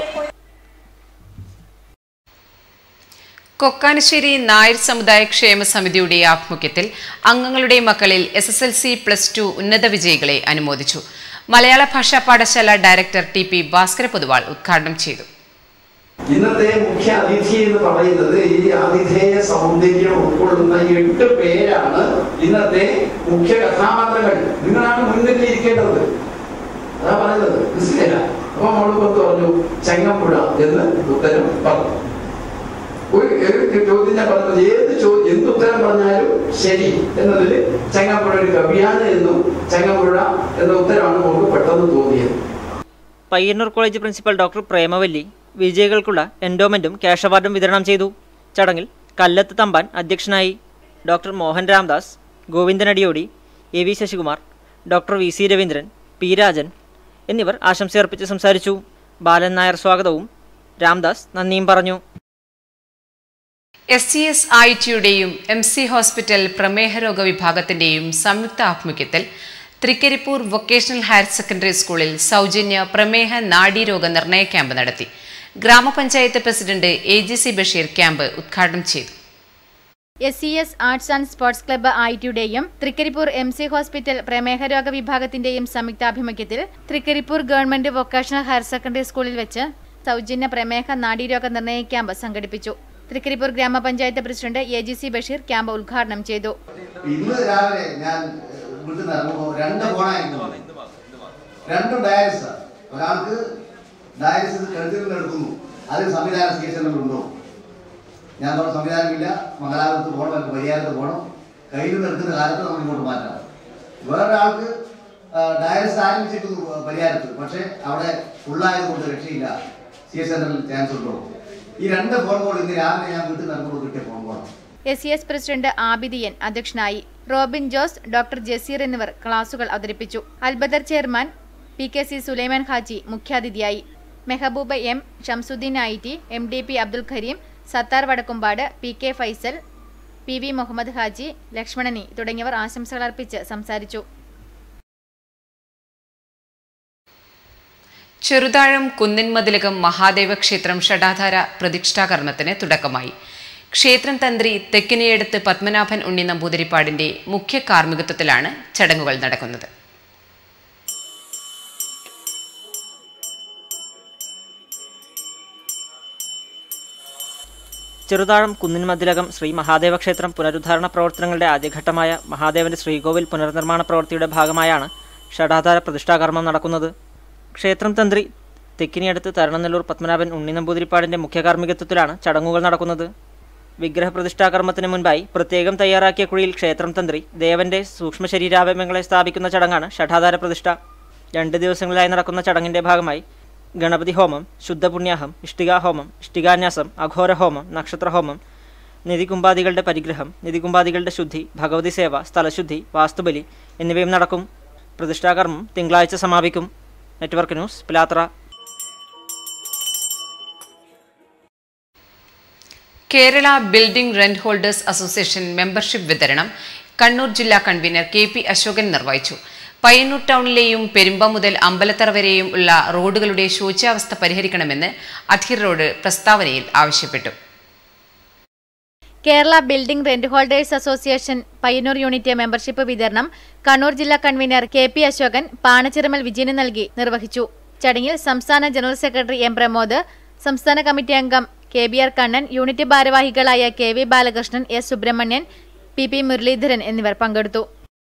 കൊക്കാനശ്ശേരി നായർ സമുദായ ക്ഷേമ സമിതിയുടെ ആഭിമുഖ്യത്തിൽ അംഗങ്ങളുടെ മക്കളിൽ S S L C plus two ഉന്നത വിജയികളെ അനുമോദിച്ചു മലയാള ഭാഷാ പാഠശാല director T P Bhaskara Poduval ഉദ്ഘാടനം ചെയ്തു ഇന്നത്തെ മുഖ്യ അതിഥി എന്ന് പറയുന്നത് ഈ ആതിഥേയ സൗന്ദര്യം ഉൾക്കൊള്ളുന്ന എട്ട് പേരാണ് ഇന്നത്തെ മുഖ്യ കഥാപാത്രങ്ങൾ നിങ്ങളാണ് മുൻനിരയിൽ ഇരിക്കേണ്ടത് അതാ പറയുന്നത് മനസ്സിലായില്ല അപ്പൊ മോള് പത്ത് പറഞ്ഞു ചങ്ങമ്പുഴ എന്ന് ഉത്തരം പറഞ്ഞു ഒരു ഒരു ചോദ്യം ഞാൻ പറഞ്ഞത് ഏത് ചോദ്യം എന്ത് ഉത്തരം പറഞ്ഞാലും ശരി എന്നതിൽ ചങ്ങമ്പുഴ ഒരു കവിയാണ് എന്നും ചങ്ങമ്പുഴ എന്ന ഉത്തരമാണ് മോൾക്ക് പെട്ടെന്ന് തോന്നിയത് Payyanur college principal doctor Premavalli വിജയികൾക്കുള്ള എൻഡോമെന്റും ക്യാഷ് അവാർഡും വിതരണം ചെയ്തു ചടങ്ങിൽ കല്ലത്ത് തമ്പാൻ അധ്യക്ഷനായി doctor Mohan Ramdas Govindanadiyodi A V Sasikumar doctor V C Raveendran P Rajan എന്നിവർ ആശംസയർപ്പിച്ച് സംസാരിച്ചു ബാലൻ നായർ സ്വാഗതവും രാംദാസ് നന്ദിയും പറഞ്ഞു എസ് സി എസ് ഐ ടിയുടെയും എം സി ഹോസ്പിറ്റൽ പ്രമേഹരോഗ വിഭാഗത്തിന്റെയും സംയുക്ത ആഭിമുഖ്യത്തിൽ തൃക്കരിപ്പൂർ വൊക്കേഷണൽ ഹയർ സെക്കൻഡറി സ്കൂളിൽ സൗജന്യ പ്രമേഹ നാഡീരോഗ നിർണയ ക്യാമ്പ് നടത്തി ഗ്രാമപഞ്ചായത്ത് president A G C Basheer camp ഉദ്ഘാടനം ചെയ്തു S C S arts and sports club I ടിയുടെയും തൃക്കരിപ്പൂർ എം സി ഹോസ്പിറ്റൽ പ്രമേഹരോഗ വിഭാഗത്തിന്റെയും സംയുക്താഭിമുഖ്യത്തിൽ Thrikaripur government vocational higher secondary സ്കൂളിൽ വെച്ച് സൗജന്യ പ്രമേഹ നാഡീരോഗ നിർണയ ക്യാമ്പ് സംഘടിപ്പിച്ചു തൃക്കരിപ്പൂർ ഗ്രാമപഞ്ചായത്ത് president A G C Basheer camp ഉദ്ഘാടനം ചെയ്തു ഇന്ന് രാവിലെ ഞാൻ വീട്ടിൽ നിന്ന് ഇറങ്ങുമ്പോൾ രണ്ട് ഫോണായിരുന്നു രണ്ടും ഡയാലിസ് ഒരാൾക്ക് ഡയാലിസിസ് കഴുത്തിൽ നിന്ന് എടുക്കുന്നു അതിന് സംവിധാനം സി എസ് ഉണ്ടോ ഞാൻ പറഞ്ഞ സംവിധാനമില്ല മംഗലാപുരത്ത് പോകണം അല്ലെങ്കിൽ പരിഹാരത്ത് പോകണം കയ്യിൽ നിന്ന് എടുക്കുന്ന കാലത്ത് നമ്മൾ ഇങ്ങോട്ട് മാറ്റാം വേറൊരാൾക്ക് ഡയാലിസിസ് ആരംഭിച്ചിരിക്കുന്നു പരിഹാരത്ത് പക്ഷേ അവിടെ ഫുള്ളായത് കൊണ്ട് രക്ഷയില്ല സി എസ് സെന്ററിൽ ചാൻസ് ഉണ്ടോ ഈ രണ്ട് ഫോൺ കോൾ ഇന്ന് രാവിലെ ഞാൻ വീട്ടിൽ നിന്ന് ഇറങ്ങുമ്പോൾ കിട്ടിയ ഫോൺ കോളാണ് S C S president Abidian അധ്യക്ഷനായി റോബിൻ ജോസ് ഡോക്ടർ ജസീർ എന്നിവർ ക്ലാസുകൾ അവതരിപ്പിച്ചു Albadar chairman P K C Sulaiman Haji മുഖ്യാതിഥിയായി Mehbooba M Shamsuddin I T M D P Abdul Kareem Sathar Vadakkumpad P K Faisal P V Muhammad Haji ലക്ഷ്മണനി തുടങ്ങിയവർ ആശംസകൾ അർപ്പിച്ച് സംസാരിച്ചു ചെറുതാഴം കുന്നിൻമതിലകം മഹാദേവ ക്ഷേത്രം ഷടാധാര പ്രതിഷ്ഠാകർമ്മത്തിന് തുടക്കമായി ക്ഷേത്രം തന്ത്രി തെക്കിനിയടുത്ത് പത്മനാഭൻ ഉണ്ണി നമ്പൂതിരിപ്പാടിന്റെ മുഖ്യ കാർമ്മികത്വത്തിലാണ് ചടങ്ങുകൾ നടക്കുന്നത് ചെറുതാഴം കുന്നിൻമതിലകം ശ്രീ മഹാദേവ ക്ഷേത്രം പുനരുദ്ധാരണ പ്രവർത്തനങ്ങളുടെ ആദ്യഘട്ടമായ മഹാദേവന്റെ ശ്രീകോവിൽ പുനർനിർമ്മാണ പ്രവൃത്തിയുടെ ഭാഗമായാണ് ഷടാധാര പ്രതിഷ്ഠാകർമ്മം നടക്കുന്നത് ക്ഷേത്രം തന്ത്രി തെക്കിനിയടുത്ത് തരണനെല്ലൂർ പത്മനാഭൻ ഉണ്ണി നമ്പൂതിരിപ്പാടിന്റെ മുഖ്യ കാർമ്മികത്വത്തിലാണ് ചടങ്ങുകൾ നടക്കുന്നത് വിഗ്രഹ പ്രതിഷ്ഠാകർമ്മത്തിന് മുൻപായി പ്രത്യേകം തയ്യാറാക്കിയ കുഴിയിൽ ക്ഷേത്രം തന്ത്രി ദേവന്റെ സൂക്ഷ്മ ശരീരാവയവങ്ങളെ സ്ഥാപിക്കുന്ന ചടങ്ങാണ് ഷഠാധാര പ്രതിഷ്ഠ രണ്ട് ദിവസങ്ങളിലായി നടക്കുന്ന ചടങ്ങിന്റെ ഭാഗമായി ഗണപതി ഹോമം ശുദ്ധപുണ്യാഹം ഇഷ്ടികാഹോമം ഇഷ്ടികാന്യാസം അഘോരഹോമം നക്ഷത്രഹോമം നിധികുംഭാദികളുടെ പരിഗ്രഹം നിധികുംഭാദികളുടെ ശുദ്ധി ഭഗവതി സേവ സ്ഥലശുദ്ധി വാസ്തുബലി എന്നിവയും നടക്കും പ്രതിഷ്ഠാകർമ്മം തിങ്കളാഴ്ച സമാപിക്കും network news Pilathara Kerala building rent holders association membership വിതരണം കണ്ണൂർ ജില്ലാ കൺവീനർ കെ പി അശോകൻ നിർവഹിച്ചു പയ്യന്നൂർ ടൗണിലെയും പെരുമ്പ മുതൽ അമ്പലത്തറ വരെയും ഉള്ള റോഡുകളുടെ ശോച്യാവസ്ഥ പരിഹരിക്കണമെന്ന് അധികൃതരോട് പ്രസ്താവനയിൽ ആവശ്യപ്പെട്ടു Kerala building rent holders association Payyanur unit membership വിതരണം കണ്ണൂർ ജില്ലാ convener K P Asokan Panachiramal വിജയന് നൽകി നിർവഹിച്ചു ചടങ്ങിൽ സംസ്ഥാന ജനറൽ സെക്രട്ടറി എം പ്രമോദ് സംസ്ഥാന കമ്മിറ്റി അംഗം K B R Kannan unit ഭാരവാഹികളായ K V Balakrishnan S Subramanian P P Muraleedharan എന്നിവർ പങ്കെടുത്തു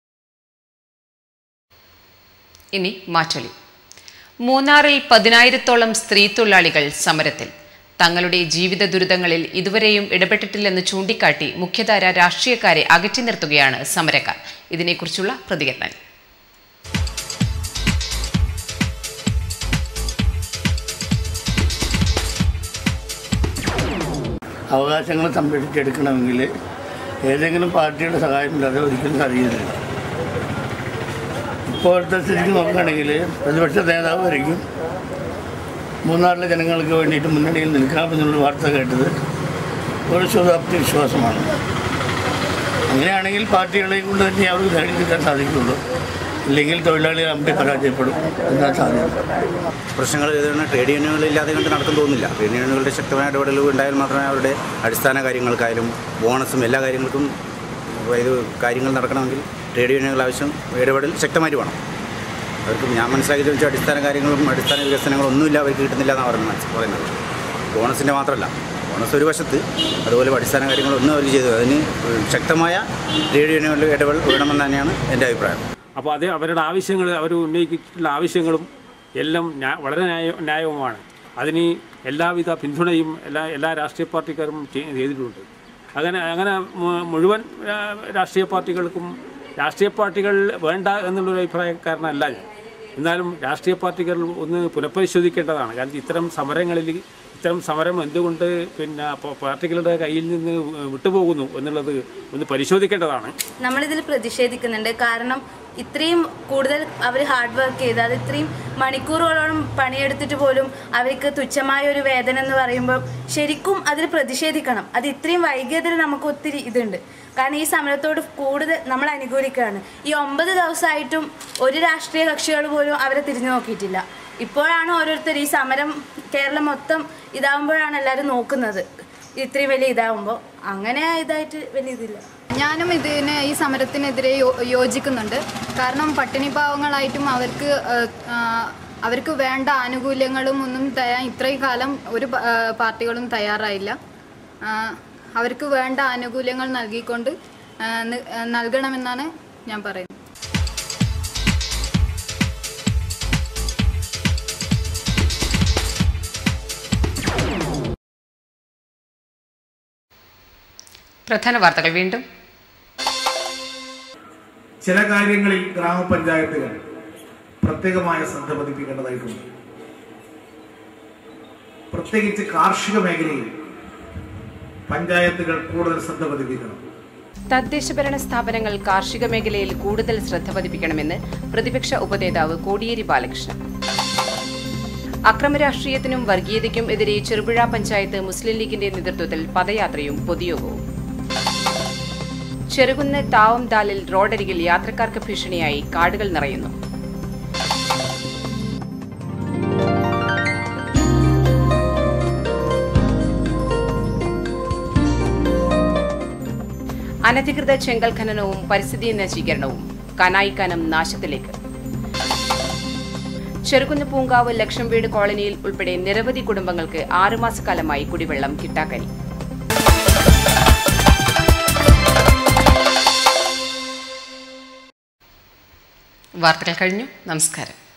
ഇനി മാറ്റൊലി മൂന്നാറിൽ പതിനായിരത്തോളം സ്ത്രീ തൊഴിലാളികൾ സമരത്തിൽ തങ്ങളുടെ ജീവിത ദുരിതങ്ങളിൽ ഇതുവരെയും ഇടപെട്ടിട്ടില്ലെന്ന് ചൂണ്ടിക്കാട്ടി മുഖ്യധാര രാഷ്ട്രീയക്കാരെ അകറ്റി നിർത്തുകയാണ് സമരക്കാർ ഇതിനെക്കുറിച്ചുള്ള പ്രതികരണം അവകാശങ്ങൾ സംരക്ഷിച്ചെടുക്കണമെങ്കിൽ ഏതെങ്കിലും പാർട്ടിയുടെ സഹായമില്ലാതെ ഒരിക്കലും സാധിക്കുന്നില്ല ഇപ്പോഴത്തെ സ്ഥിതിക്ക് നോക്കുകയാണെങ്കിൽ പ്രതിപക്ഷ നേതാവ് വരെയും മൂന്നാറിലെ ജനങ്ങൾക്ക് വേണ്ടിയിട്ട് മുന്നണിയിൽ നിൽക്കാമെന്നുള്ള വാർത്ത കേട്ടത് ഒരു ശുഭാപ്തി വിശ്വാസമാണ് അങ്ങനെയാണെങ്കിൽ പാർട്ടികളെ കൊണ്ട് തന്നെ അവർക്ക് ധൈര്യത്തിക്കാൻ സാധിക്കുള്ളൂ ഇല്ലെങ്കിൽ തൊഴിലാളികൾ അമ്പി പരാജയപ്പെടും എന്നാ സാധ്യത പ്രശ്നങ്ങൾ എഴുതുന്ന ട്രേഡ് യൂണിയനുകളില്ലാതെ കൊണ്ട് നടക്കും തോന്നുന്നില്ല ട്രേഡ് യൂണിയനുകളുടെ ശക്തമായ ഇടപെടലുകൾ ഉണ്ടായാൽ മാത്രമേ അവരുടെ അടിസ്ഥാന കാര്യങ്ങൾക്കായാലും ബോണസും എല്ലാ കാര്യങ്ങൾക്കും ഇത് കാര്യങ്ങൾ നടക്കണമെങ്കിൽ ട്രേഡ് യൂണിയനുകൾ ആവശ്യം ഇടപെടൽ ശക്തമായിട്ട് വേണം അവർക്ക് ഞാൻ മനസ്സിലാക്കിയത് വെച്ചാൽ അടിസ്ഥാന കാര്യങ്ങളും അടിസ്ഥാന വികസനങ്ങളും ഒന്നുമില്ല അവർക്ക് കിട്ടുന്നില്ല എന്നാണ് പറയുന്നത് മനസ്സ് പറയുന്നത് ബോണസിൻ്റെ മാത്രമല്ല ബോണസ് ഒരു വശത്ത് അതുപോലെ അടിസ്ഥാന കാര്യങ്ങളൊന്നും അവർ ചെയ്തു അതിന് ശക്തമായ ട്രേഡ് യൂണിയനുകളുടെ ഇടപെടൽ വേണമെന്ന് തന്നെയാണ് എൻ്റെ അഭിപ്രായം അപ്പോൾ അത് അവരുടെ ആവശ്യങ്ങൾ അവർ ഉന്നയിച്ചിട്ടുള്ള ആവശ്യങ്ങളും എല്ലാം ന്യാ- വളരെ ന്യായ ന്യായവുമാണ് അതിന് എല്ലാവിധ പിന്തുണയും എല്ലാ എല്ലാ രാഷ്ട്രീയ പാർട്ടിക്കാരും ചെയ്- ചെയ്തിട്ടുണ്ട് അങ്ങനെ അങ്ങനെ മു- മുഴുവൻ ആ, രാഷ്ട്രീയ പാർട്ടികൾക്കും രാഷ്ട്രീയ പാർട്ടികൾ വേണ്ട എന്നുള്ളൊരു അഭിപ്രായക്കാരനല്ല ഞാൻ എന്നാലും രാഷ്ട്രീയ പാർട്ടികൾ ഒന്ന് പുനഃപരിശോധിക്കേണ്ടതാണ് കാരണം ഇത്തരം സമരങ്ങളിൽ ഇത്തരം സമരം എന്തുകൊണ്ട് പിന്നെ പ- പാർട്ടികളുടെ കയ്യിൽ നിന്ന് വിട്ടുപോകുന്നു എന്നുള്ളത് ഒന്ന് പരിശോധിക്കേണ്ടതാണ് നമ്മളിതിൽ പ്രതിഷേധിക്കുന്നുണ്ട് കാരണം ഇത്രയും കൂടുതൽ അവർ ഹാർഡ് വർക്ക് ചെയ്ത് അത് ഇത്രയും മണിക്കൂറുകളോളം പണിയെടുത്തിട്ട് പോലും അവർക്ക് തുച്ഛമായ ഒരു വേതന എന്ന് പറയുമ്പോൾ ശരിക്കും അതിൽ പ്രതിഷേധിക്കണം അത് ഇത്രയും വൈകിയതിൽ നമുക്ക് ഒത്തിരി ഇതുണ്ട് കാരണം ഈ സമരത്തോട് കൂടുതൽ നമ്മൾ അനുകൂലിക്കുകയാണ് ഈ ഒമ്പത് ദിവസമായിട്ടും ഒരു രാഷ്ട്രീയ കക്ഷികൾ പോലും അവരെ തിരിഞ്ഞു നോക്കിയിട്ടില്ല ഇപ്പോഴാണ് ഓരോരുത്തർ ഈ സമരം കേരളം മൊത്തം ഇതാവുമ്പോഴാണ് എല്ലാവരും നോക്കുന്നത് ഇത്രയും വലിയ ഇതാവുമ്പോൾ അങ്ങനെ ഇതായിട്ട് വലിയ ഇതില്ല ഞാനും ഇതിന് ഈ സമരത്തിനെതിരെ യോ- യോജിക്കുന്നുണ്ട് കാരണം പട്ടിണി പാവങ്ങളായിട്ടും അവർക്ക് ഏഹ്, ആ, അവർക്ക് വേണ്ട ആനുകൂല്യങ്ങളും ഒന്നും തയ്യാ ഇത്രയും കാലം ഒരു പ- ആ, പാർട്ടികളും തയ്യാറായില്ല ആ, അവർക്ക് വേണ്ട ആനുകൂല്യങ്ങൾ നൽകിക്കൊണ്ട് ആ, ന- ആ, നൽകണമെന്നാണ് ഞാൻ പറയുന്നത് പ്രധാന വാർത്തകൾ വീണ്ടും ചില കാര്യങ്ങളിൽ ഗ്രാമപഞ്ചായത്തുകൾ പ്രത്യേകമായ ശ്രദ്ധ പതിപ്പിക്കേണ്ടതായിട്ടുണ്ട് പ്രത്യേകിച്ച് കാർഷിക മേഖലയിൽ പഞ്ചായത്തുകൾ കൂടുതൽ ശ്രദ്ധ പതിപ്പിക്കണം തദ്ദേശഭരണ സ്ഥാപനങ്ങൾ കാർഷിക മേഖലയിൽ കൂടുതൽ ശ്രദ്ധ പതിപ്പിക്കണമെന്ന് പ്രതിപക്ഷ ഉപനേതാവ് കോടിയേരി ബാലകൃഷ്ണൻ അക്രമരാഷ്ട്രീയത്തിനും വർഗീയതയ്ക്കും എതിരെ ചെറുപുഴ പഞ്ചായത്ത് മുസ്ലിം ലീഗിന്റെ നേതൃത്വത്തിൽ പദയാത്രയും പൊതുയോഗവും ചെറുകുന്ന് താവം ദാലിൽ റോഡരികിൽ യാത്രക്കാർക്ക് ഭീഷണിയായി കാടുകൾ നിറയുന്നു അനധികൃത ചെങ്കൽ ഖനനവും പരിസ്ഥിതി നശീകരണവും കനായിക്കാനം നാശത്തിലേക്ക് ചെറുകുന്ന് പൂങ്കാവ് ലക്ഷം വീട് കോളനിയിൽ ഉൾപ്പെടെ നിരവധി കുടുംബങ്ങൾക്ക് ആറുമാസക്കാലമായി കുടിവെള്ളം കിട്ടാക്കനി വാർത്തകൾ കഴിഞ്ഞു നമസ്കാരം